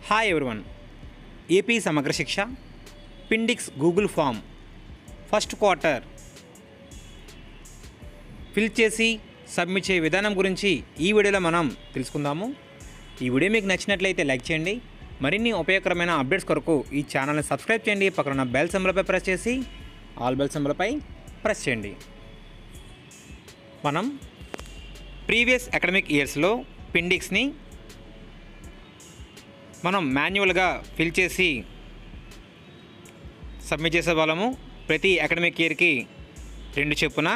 hi everyone AP Samagra Shiksha appendix Google form first quarter fill చేసి submit చేయ విధానం గురించి ఈ వీడియోలో మనం తెలుసుకుందాము ఈ వీడియో మీకు నచ్చినట్లయితే లైక్ చేయండి మరిన్ని ఉపయోగకరమైన అప్డేట్స్ కొరకు ఈ ఛానల్ని సబ్స్క్రైబ్ చేయండి పక్కన ఉన్న బెల్ సింబల్పై ప్రెస్ చేసి ఆల్ బెల్ సింబల్పై ప్రెస్ చేయండి మనం ప్రీవియస్ అకాడమిక్ ఇయర్స్లో పిండిక్స్ని మనం మాన్యువల్గా ఫిల్ చేసి సబ్మిట్ చేసే వాళ్ళము ప్రతి అకాడమిక్ ఇయర్కి రెండు చెప్పున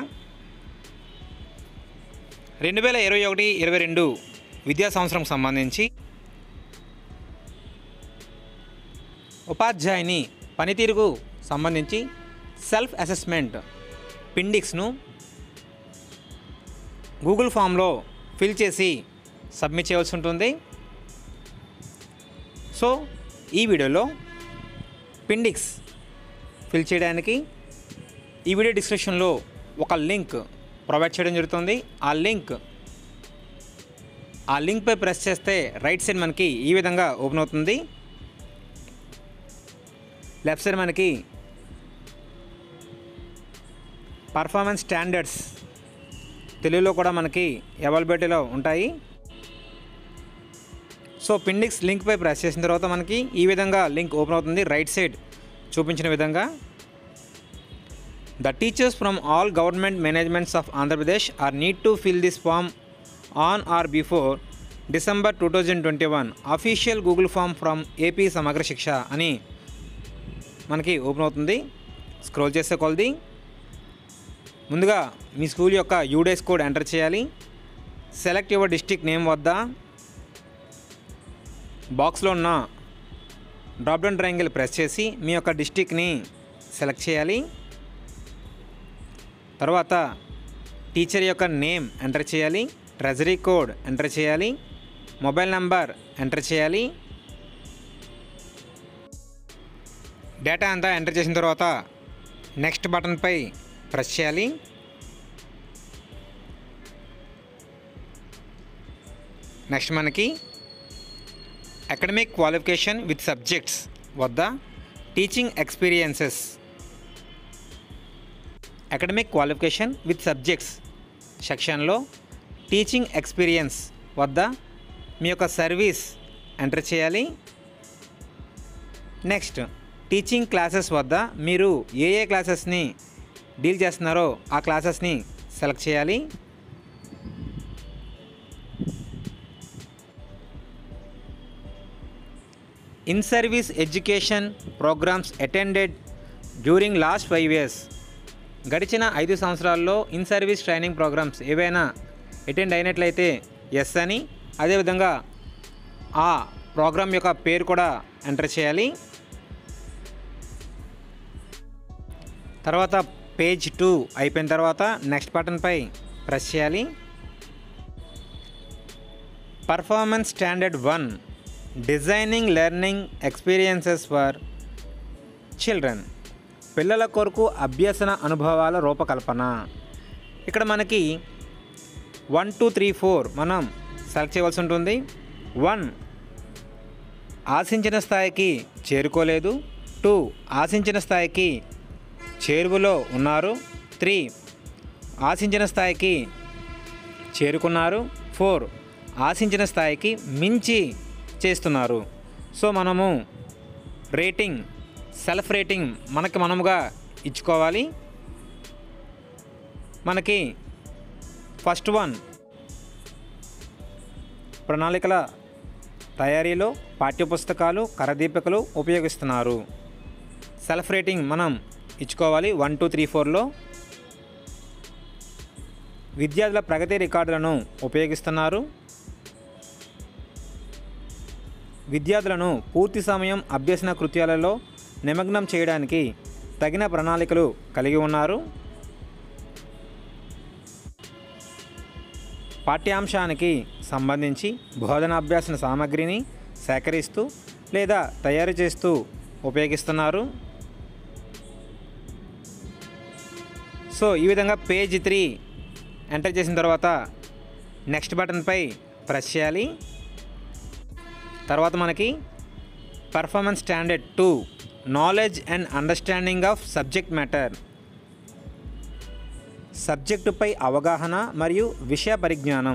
రెండు వేల ఇరవై ఒకటి ఇరవై రెండు విద్యా సంవత్సరం సంబంధించి ఉపాధ్యాయుని పనితీరుకు సంబంధించి సెల్ఫ్ అసెస్మెంట్ పిండిక్స్ను గూగుల్ ఫామ్లో ఫిల్ చేసి సబ్మిట్ చేయవలసి ఉంటుంది సో ఈ వీడియోలో పిండిక్స్ ఫిల్ చేయడానికి ఈ వీడియో డిస్క్రిప్షన్లో ఒక లింక్ ప్రొవైడ్ చేయడం జరుగుతుంది ఆ లింక్ ఆ లింక్పై ప్రెస్ చేస్తే రైట్ సైడ్ మనకి ఈ విధంగా ఓపెన్ అవుతుంది లెఫ్ట్ సైడ్ మనకి పర్ఫార్మెన్స్ స్టాండర్డ్స్ తెలుగులో కూడా మనకి అవైలబిలిటీలో ఉంటాయి సో పిండిక్స్ లింక్పై ప్రెస్ చేసిన తర్వాత మనకి ఈ విధంగా లింక్ ఓపెన్ అవుతుంది రైట్ సైడ్ చూపించిన విధంగా the teachers from all government managements of Andhra Pradesh are need to fill this form on or before December two thousand twenty one official Google form from AP Samagra Shiksha అని మనకి ఓపెన్ అవుతుంది scroll చేసే కొలది ముందుగా మీ స్కూల్ యొక్క యూడేస్ కోడ్ ఎంటర్ చేయాలి select your district name వద్ద బాక్స్లో ఉన్న డ్రాప్ డౌన్ ట్రయాంగిల్ ప్రెస్ చేసి మీ యొక్క డిస్టిక్ని సెలెక్ట్ చేయాలి తర్వాత టీచర్ యొక్క నేమ్ ఎంటర్ చేయాలి ట్రెజరీ కోడ్ ఎంటర్ చేయాలి మొబైల్ నంబర్ ఎంటర్ చేయాలి డేటా అంతా ఎంటర్ చేసిన తర్వాత నెక్స్ట్ బటన్పై ప్రెస్ చేయాలి నెక్స్ట్ మనకి అకాడమిక్ క్వాలిఫికేషన్ విత్ సబ్జెక్ట్స్ వద్ద teaching experiences academic qualification with subjects సెక్షన్లో టీచింగ్ ఎక్స్పీరియన్స్ వద్ద మీ యొక్క సర్వీస్ ఎంటర్ చేయాలి నెక్స్ట్ టీచింగ్ క్లాసెస్ వద్ద మీరు ఏ ఏ క్లాసెస్ని డీల్ చేస్తున్నారో ఆ క్లాసెస్ని సెలెక్ట్ చేయాలి in service education programs attended during last five years గడిచిన ఐదు సంవత్సరాల్లో ఇన్ సర్వీస్ ట్రైనింగ్ ప్రోగ్రామ్స్ ఏవైనా అటెండ్ అయినట్లయితే ఎస్ అని అదేవిధంగా ఆ ప్రోగ్రామ్ యొక్క పేరు కూడా ఎంటర్ చేయాలి తర్వాత పేజ్ టూ అయిపోయిన తర్వాత నెక్స్ట్ బటన్పై ప్రెస్ చేయాలి performance standard one designing learning experiences for children పిల్లల కొరకు అభ్యసన అనుభవాల రూపకల్పన ఇక్కడ మనకి వన్ టూ త్రీ ఫోర్ మనం సెలెక్ట్ చేయవలసి ఉంటుంది వన్ ఆశించిన స్థాయికి చేరుకోలేదు టూ ఆశించిన స్థాయికి చేరువలో ఉన్నారు త్రీ ఆశించిన స్థాయికి చేరుకున్నారు ఫోర్ ఆశించిన స్థాయికి మించి చేస్తున్నారు సో మనము రేటింగ్ సెల్ఫ్ రేటింగ్ మనకి మనముగా ఇచ్చుకోవాలి మనకి ఫస్ట్ వన్ ప్రణాళికల తయారీలో పాఠ్యపుస్తకాలు కరదీపికలు ఉపయోగిస్తున్నారు సెల్ఫ్ రేటింగ్ మనం ఇచ్చుకోవాలి వన్ టూ త్రీ ఫోర్లో విద్యార్థుల ప్రగతి రికార్డులను ఉపయోగిస్తున్నారు విద్యార్థులను పూర్తి సమయం అభ్యసన కృత్యాలలో నిమగ్నం చేయడానికి తగిన ప్రణాళికలు కలిగి ఉన్నారు పాఠ్యాంశానికి సంబంధించి బోధనాభ్యాసన సామగ్రిని సేకరిస్తూ లేదా తయారు చేస్తూ ఉపయోగిస్తున్నారు సో ఈ విధంగా పేజ్ త్రీ ఎంటర్ చేసిన తర్వాత నెక్స్ట్ బటన్పై ప్రెస్ చేయాలి తర్వాత మనకి performance standard two knowledge and understanding of subject matter సబ్జెక్టుపై అవగాహన మరియు విషయ పరిజ్ఞానం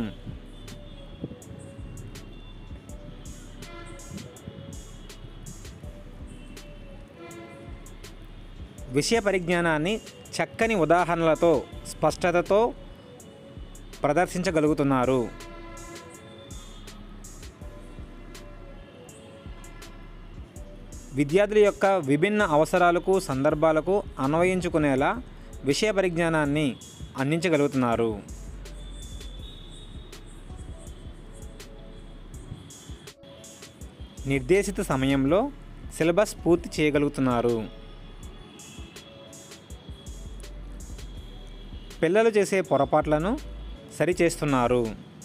విషయ పరిజ్ఞానాన్ని చక్కని ఉదాహరణలతో స్పష్టతతో ప్రదర్శించగలుగుతున్నారు విద్యార్థుల యొక్క విభిన్న అవసరాలకు సందర్భాలకు అన్వయించుకునేలా విషయ పరిజ్ఞానాన్ని అందించగలుగుతున్నారు నిర్దేశిత సమయంలో సిలబస్ పూర్తి చేయగలుగుతున్నారు పిల్లలు చేసే పొరపాట్లను సరిచేస్తున్నారు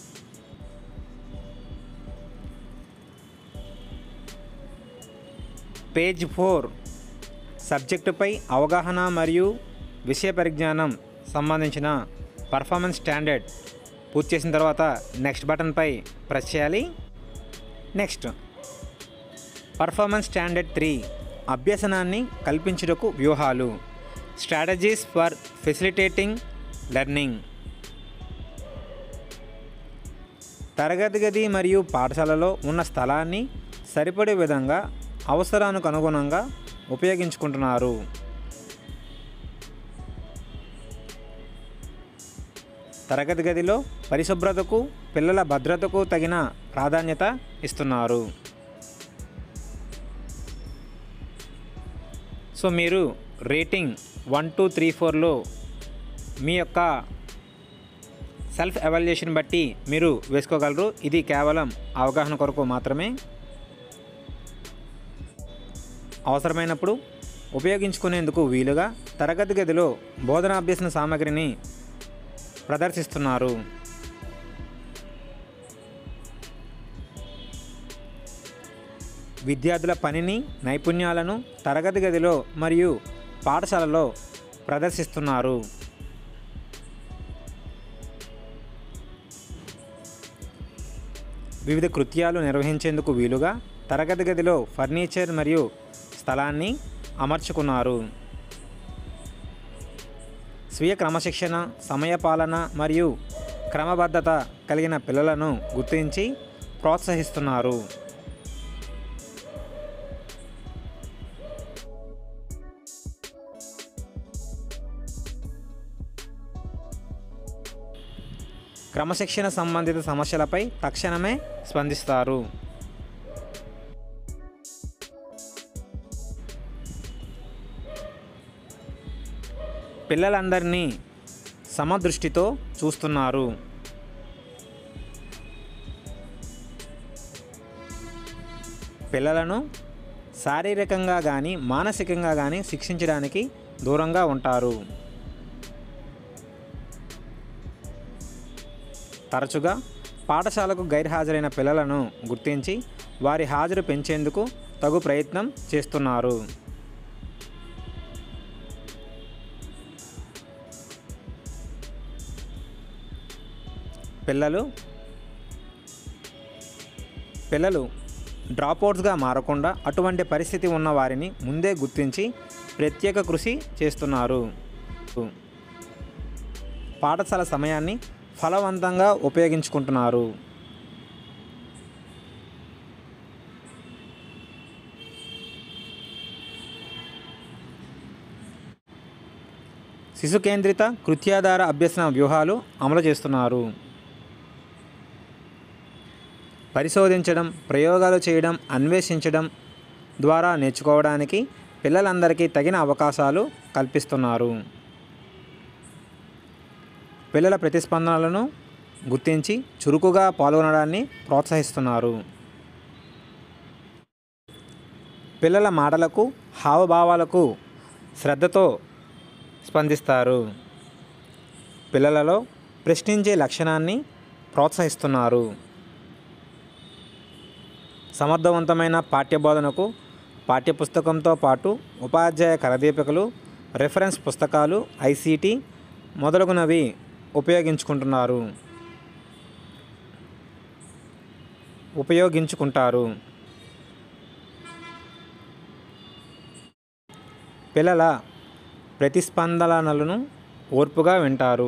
పేజ్ ఫోర్ సబ్జెక్టుపై అవగాహన మరియు విషయ పరిజ్ఞానం సంబంధించిన పర్ఫార్మెన్స్ స్టాండర్డ్ పూర్తి చేసిన తర్వాత నెక్స్ట్ బటన్పై ప్రెస్ చేయాలి నెక్స్ట్ పర్ఫార్మెన్స్ స్టాండర్డ్ త్రీ అభ్యసనాన్ని కల్పించుటకు వ్యూహాలు స్ట్రాటజీస్ ఫర్ ఫెసిలిటేటింగ్ లెర్నింగ్ తరగతి గది మరియు పాఠశాలలో ఉన్న స్థలాన్ని సరిపడే విధంగా అవసరానికి అనుగుణంగా ఉపయోగించుకుంటున్నారు తరగతి గదిలో పరిశుభ్రతకు పిల్లల భద్రతకు తగిన ప్రాధాన్యత ఇస్తున్నారు సో మీరు రేటింగ్ వన్ టూ త్రీ ఫోర్లో మీ యొక్క సెల్ఫ్ ఎవాల్యుయేషన్ బట్టి మీరు వేసుకోగలరు ఇది కేవలం అవగాహన కొరకు మాత్రమే అవసరమైనప్పుడు ఉపయోగించుకునేందుకు వీలుగా తరగతి గదిలో బోధనా అభ్యసన సామగ్రిని ప్రదర్శిస్తున్నారు విద్యార్థుల పనిని నైపుణ్యాలను తరగతి గదిలో మరియు పాఠశాలలో ప్రదర్శిస్తున్నారు వివిధ కృత్యాలు నిర్వహించేందుకు వీలుగా తరగతి గదిలో ఫర్నిచర్ మరియు స్థలాన్ని అమర్చుకున్నారు స్వీయ క్రమశిక్షణ సమయపాలన మరియు క్రమబద్ధత కలిగిన పిల్లలను గుర్తించి ప్రోత్సహిస్తున్నారు క్రమశిక్షణ సంబంధిత సమస్యలపై తక్షణమే స్పందిస్తారు పిల్లలందరినీ సమదృష్టితో చూస్తున్నారు పిల్లలను శారీరకంగా కానీ మానసికంగా కానీ శిక్షించడానికి దూరంగా ఉంటారు తరచుగా పాఠశాలకు గైర్హాజరైన పిల్లలను గుర్తించి వారి హాజరు పెంచేందుకు తగు ప్రయత్నం చేస్తున్నారు పిల్లలు పిల్లలు డ్రాప్అవుట్స్గా మారకుండా అటువంటి పరిస్థితి ఉన్న వారిని ముందే గుర్తించి ప్రత్యేక కృషి చేస్తున్నారు పాఠశాల సమయాన్ని ఫలవంతంగా ఉపయోగించుకుంటున్నారు శిశు కేంద్రిత కృత్యాధార అభ్యసన వ్యూహాలు అమలు చేస్తున్నారు పరిశోధించడం ప్రయోగాలు చేయడం అన్వేషించడం ద్వారా నేర్చుకోవడానికి పిల్లలందరికీ తగిన అవకాశాలు కల్పిస్తున్నారు పిల్లల ప్రతిస్పందనలను గుర్తించి చురుకుగా పాల్గొనడాన్ని ప్రోత్సహిస్తున్నారు పిల్లల మాటలకు హావభావాలకు శ్రద్ధతో స్పందిస్తారు పిల్లలలో ప్రశ్నించే లక్షణాన్ని ప్రోత్సహిస్తున్నారు సమర్థవంతమైన పాఠ్యబోధనకు పాఠ్యపుస్తకంతో పాటు ఉపాధ్యాయ కరదీపికలు రెఫరెన్స్ పుస్తకాలు ఐసీటీ మొదలగునవి ఉపయోగించుకుంటున్నారు ఉపయోగించుకుంటారు పిల్లల ప్రతిస్పందనలను ఓర్పుగా వింటారు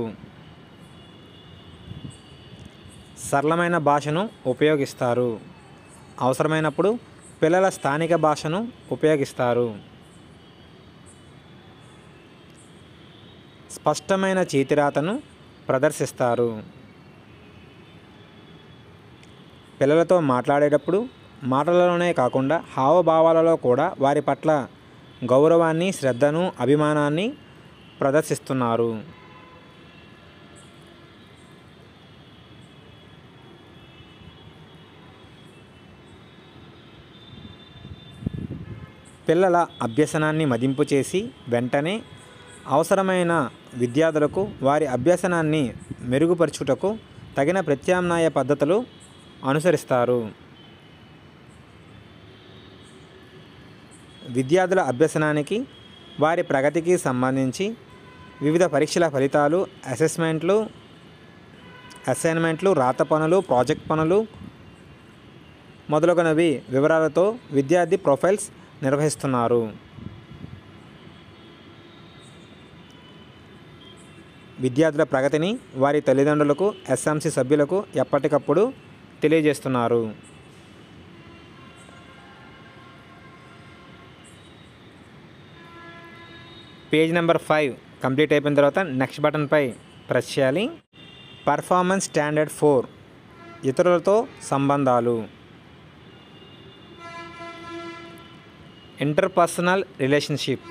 సరళమైన భాషను ఉపయోగిస్తారు అవసరమైనప్పుడు పిల్లల స్థానిక భాషను ఉపయోగిస్తారు స్పష్టమైన చేతిరాతను ప్రదర్శిస్తారు పిల్లలతో మాట్లాడేటప్పుడు మాటలలోనే కాకుండా హావభావాలలో కూడా వారి పట్ల గౌరవాన్ని శ్రద్ధను అభిమానాన్ని ప్రదర్శిస్తున్నారు పిల్లల అభ్యసనాన్ని మదింపు చేసి వెంటనే అవసరమైన విద్యార్థులకు వారి అభ్యసనాన్ని మెరుగుపరచుటకు తగిన ప్రత్యామ్నాయ పద్ధతులు అనుసరిస్తారు విద్యార్థుల అభ్యసనానికి వారి ప్రగతికి సంబంధించి వివిధ పరీక్షల ఫలితాలు అసెస్మెంట్లు అసైన్మెంట్లు రాత పనులు ప్రాజెక్ట్ పనులు మొదలగునవి వివరాలతో విద్యార్థి ప్రొఫైల్స్ నిర్వహిస్తున్నారు విద్యార్థుల ప్రగతిని వారి తల్లిదండ్రులకు ఎస్ఎంసి సభ్యులకు ఎప్పటికప్పుడు తెలియజేస్తున్నారు పేజ్ నెంబర్ ఫైవ్ కంప్లీట్ అయిపోయిన తర్వాత నెక్స్ట్ బటన్పై ప్రెస్ చేయాలి పర్ఫార్మెన్స్ స్టాండర్డ్ ఫోర్ ఇతరులతో సంబంధాలు ఇంటర్పర్సనల్ రిలేషన్షిప్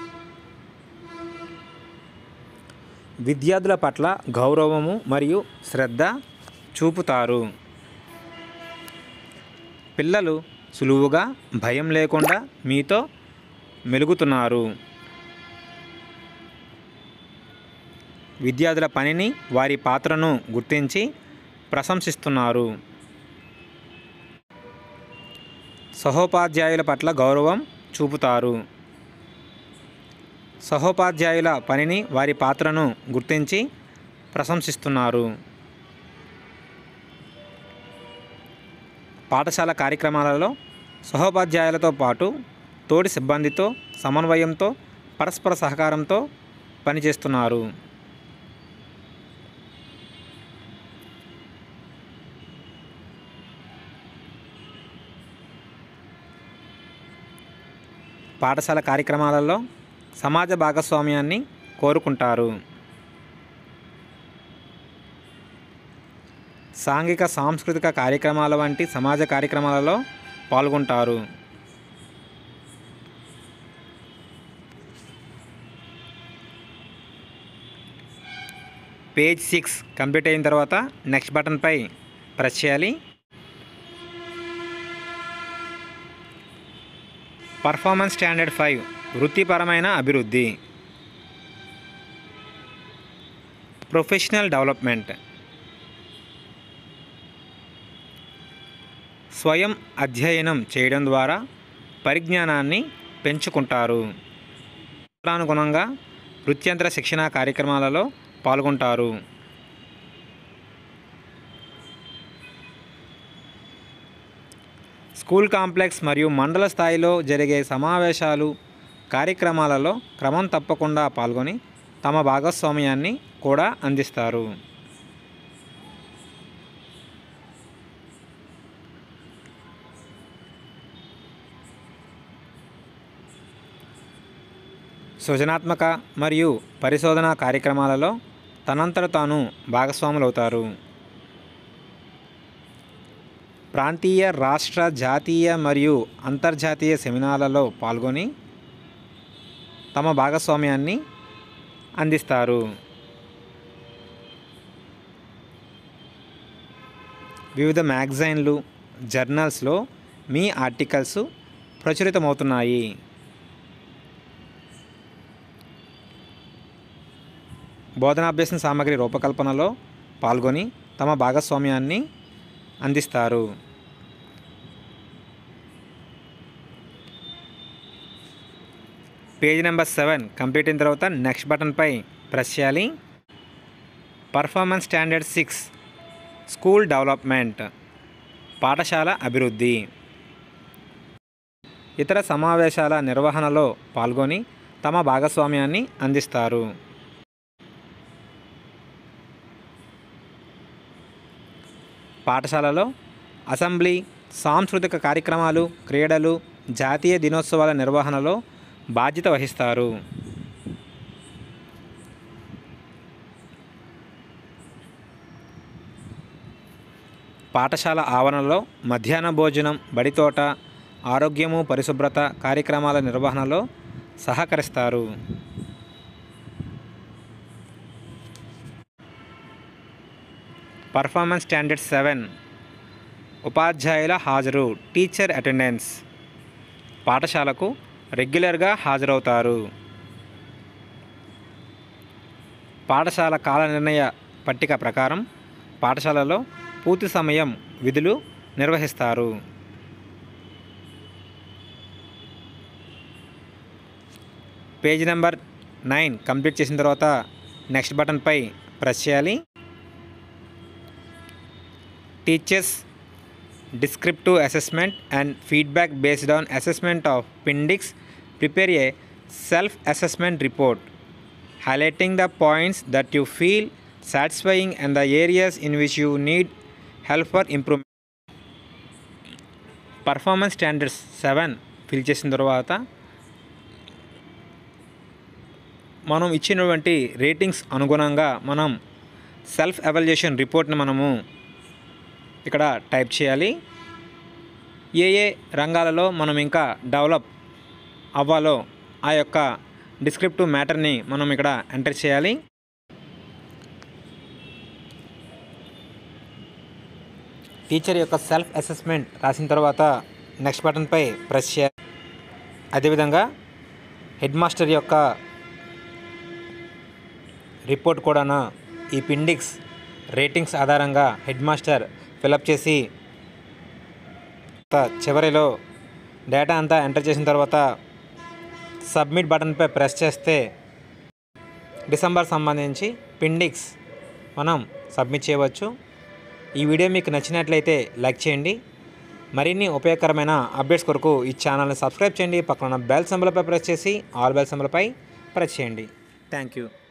విద్యార్థుల పట్ల గౌరవము మరియు శ్రద్ధ చూపుతారు పిల్లలు సులువుగా భయం లేకుండా మీతో మెలుగుతున్నారు విద్యార్థుల పనిని వారి పాత్రను గుర్తించి ప్రశంసిస్తున్నారు సహోపాధ్యాయుల పట్ల గౌరవం చూపుతారు సహోపాధ్యాయుల పనిని వారి పాత్రను గుర్తించి ప్రశంసిస్తున్నారు పాఠశాల కార్యక్రమాలలో సహోపాధ్యాయులతో పాటు తోటి సిబ్బందితో సమన్వయంతో పరస్పర సహకారంతో పనిచేస్తున్నారు పాఠశాల కార్యక్రమాలలో సమాజ భాగస్వామ్యాన్ని కోరుకుంటారు సాంఘిక సాంస్కృతిక కార్యక్రమాల వంటి సమాజ కార్యక్రమాలలో పాల్గొంటారు పేజ్ సిక్స్ కంప్లీట్ అయిన తర్వాత నెక్స్ట్ బటన్పై ప్రెస్ చేయాలి పర్ఫార్మెన్స్ స్టాండర్డ్ ఫైవ్ వృత్తిపరమైన అభివృద్ధి ప్రొఫెషనల్ డెవలప్మెంట్ స్వయం అధ్యయనం చేయడం ద్వారా పరిజ్ఞానాన్ని పెంచుకుంటారు అనుగుణంగా వృత్యంతర శిక్షణ కార్యక్రమాలలో పాల్గొంటారు స్కూల్ కాంప్లెక్స్ మరియు మండల స్థాయిలో జరిగే సమావేశాలు కార్యక్రమాలలో క్రమం తప్పకుండా పాల్గొని తమ భాగస్వామ్యాన్ని కూడా అందిస్తారు సృజనాత్మక మరియు పరిశోధన కార్యక్రమాలలో తనంతట తాను భాగస్వాములవుతారు ప్రాంతీయ రాష్ట్ర జాతీయ మరియు అంతర్జాతీయ సెమినార్లలో పాల్గొని తమ భాగస్వామ్యాన్ని అందిస్తారు వివిధ మ్యాగజైన్లు జర్నల్స్లో మీ ఆర్టికల్స్ ప్రచురితమవుతున్నాయి బోధనాభ్యసన సామగ్రి రూపకల్పనలో పాల్గొని తమ భాగస్వామ్యాన్ని అందిస్తారు పేజ్ నెంబర్ సెవెన్ కంప్లీట్ అయిన తర్వాత నెక్స్ట్ బటన్పై ప్రెస్ చేయాలి performance standard six school development పాఠశాల అభివృద్ధి ఇతర సమావేశాల నిర్వహణలో పాల్గొని తమ భాగస్వామ్యాన్ని అందిస్తారు పాఠశాలలో అసెంబ్లీ సాంస్కృతిక కార్యక్రమాలు క్రీడలు జాతీయ దినోత్సవాల నిర్వహణలో బాధ్యత వహిస్తారు పాఠశాల ఆవరణలో మధ్యాహ్న భోజనం బడితోట ఆరోగ్యము పరిశుభ్రత కార్యక్రమాల నిర్వహణలో సహకరిస్తారు పర్ఫార్మెన్స్ స్టాండర్డ్ సెవెన్ ఉపాధ్యాయుల హాజరు టీచర్ అటెండెన్స్ పాఠశాలకు రెగ్యులర్గా హాజరవుతారు పాఠశాల కాల నిర్ణయ పట్టిక ప్రకారం పాఠశాలలో పూర్తి సమయం విధులు నిర్వహిస్తారు పేజ్ నెంబర్ నైన్ కంప్లీట్ చేసిన తర్వాత నెక్స్ట్ బటన్పై ప్రెస్ చేయాలి teachers descriptive assessment and feedback based on assessment of Pindix prepare a self assessment report highlighting the points that you feel satisfying and the areas in which you need help for improvement performance standards seven fill చేసిన తర్వాత మనం ఇచ్చినటువంటి ratings అనుగుణంగా మనం self evaluation రిపోర్ట్ని మనము ఇక్కడ type చేయాలి ఏ ఏ రంగాలలో మనం ఇంకా డెవలప్ అవ్వాలో ఆ యొక్క డిస్క్రిప్టివ్ మ్యాటర్ని మనం ఇక్కడ ఎంటర్ చేయాలి టీచర్ యొక్క సెల్ఫ్ అసెస్మెంట్ రాసిన తర్వాత నెక్స్ట్ బటన్పై ప్రెస్ చేయాలి అదేవిధంగా హెడ్ మాస్టర్ యొక్క రిపోర్ట్ కూడా ఈ పిండిక్స్ రేటింగ్స్ ఆధారంగా హెడ్ మాస్టర్ ఫిలప్ చేసి త- చివరిలో డేటా అంతా ఎంటర్ చేసిన తర్వాత సబ్మిట్ బటన్పై ప్రెస్ చేస్తే డిసెంబర్ సంబంధించి పిండిక్స్ మనం సబ్మిట్ చేయవచ్చు ఈ వీడియో మీకు నచ్చినట్లయితే లైక్ చేయండి మరిన్ని ఉపయోగకరమైన అప్డేట్స్ కొరకు ఈ ఛానల్ని సబ్స్క్రైబ్ చేయండి పక్కన ఉన్న బెల్ సింబల్పై ప్రెస్ చేసి ఆల్ బెల్ సింబల్పై ప్రెస్ చేయండి థ్యాంక్ యూ